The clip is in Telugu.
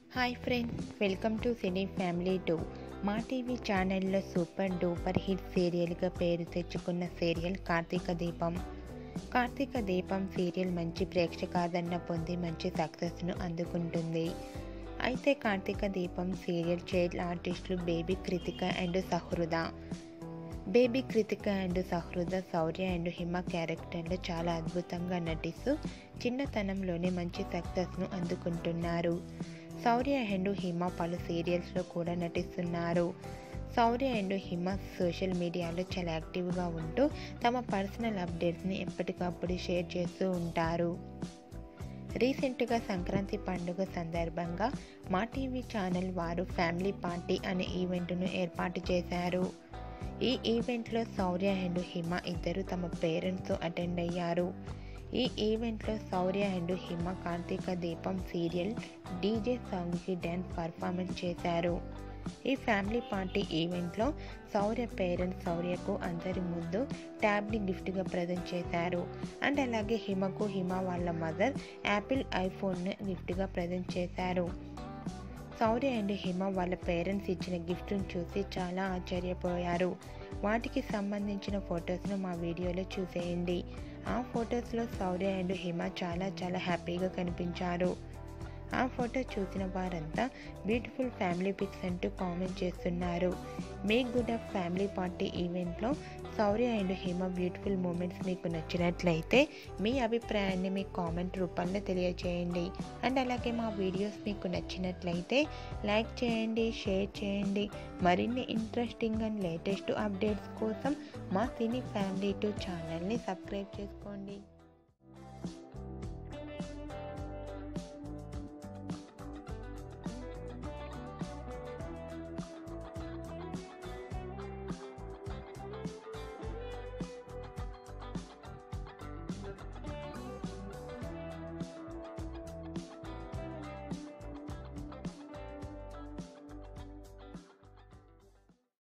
hi friends welcome to cine family two Maa TV ఛానల్లో సూపర్ డూపర్ హిట్ సీరియల్గా పేరు తెచ్చుకున్న సీరియల్ కార్తీక దీపం కార్తీక దీపం సీరియల్ మంచి ప్రేక్షకాదరణ పొంది మంచి సక్సెస్ను అందుకుంటుంది అయితే కార్తీక దీపం సీరియల్ చైల్డ్ ఆర్టిస్టులు baby Krithika and Sahruda baby Krithika and Sahruda Sourya and Hima క్యారెక్టర్లో చాలా అద్భుతంగా నటిస్తూ చిన్నతనంలోనే మంచి సక్సెస్ను అందుకుంటున్నారు శౌర్య అండ్ హిమ పలు సీరియల్స్లో కూడా నటిస్తున్నారు శౌర్య అండ్ హిమ సోషల్ మీడియాలో చాలా యాక్టివ్గా ఉంటూ తమ పర్సనల్ అప్డేట్స్ని ఎప్పటికప్పుడు షేర్ చేస్తూ ఉంటారు రీసెంట్గా సంక్రాంతి పండుగ సందర్భంగా మా టీవీ ఛానల్ వారు ఫ్యామిలీ పార్టీ అనే ఈవెంట్ను ఏర్పాటు చేశారు ఈ ఈవెంట్లో శౌర్య అండ్ హిమ ఇద్దరు తమ పేరెంట్స్తో అటెండ్ అయ్యారు ఈ ఈవెంట్లో Sourya and Hima Karthika Deepam serial DJ సాంగ్కి డ్యాన్స్ పర్ఫార్మెన్స్ చేశారు ఈ ఫ్యామిలీ పార్టీ ఈవెంట్లో శౌర్య పేరెంట్స్ శౌర్యకు అందరి ముందు ట్యాబ్ని గిఫ్ట్గా ప్రజెంట్ చేశారు అండ్ అలాగే హిమకు హిమ వాళ్ళ మదర్ యాపిల్ ఐఫోన్ను గిఫ్ట్గా ప్రజెంట్ చేశారు శౌర్య అండ్ హిమ వాళ్ళ పేరెంట్స్ ఇచ్చిన గిఫ్ట్ను చూసి చాలా ఆశ్చర్యపోయారు వాటికి సంబంధించిన ఫొటోస్ను మా వీడియోలో చూసేయండి ఆ ఫొటోస్లో శౌర్య అండ్ హిమ చాలా చాలా హ్యాపీగా కనిపించారు ఆ ఫోటో చూసిన వారంతా బ్యూటిఫుల్ ఫ్యామిలీ పిక్స్ అంటూ కామెంట్ చేస్తున్నారు మీకు కూడా ఫ్యామిలీ పార్టీ ఈవెంట్లో Sourya and Hima beautiful moments మీకు నచ్చినట్లయితే మీ అభిప్రాయాన్ని మీ కామెంట్ రూపంలో తెలియజేయండి అండ్ అలాగే మా వీడియోస్ మీకు నచ్చినట్లయితే లైక్ చేయండి షేర్ చేయండి మరిన్ని ఇంట్రెస్టింగ్ అండ్ లేటెస్ట్ అప్డేట్స్ కోసం మా సినీ ఫ్యామిలీ టూ ఛానల్ని సబ్స్క్రైబ్ చేసుకోండి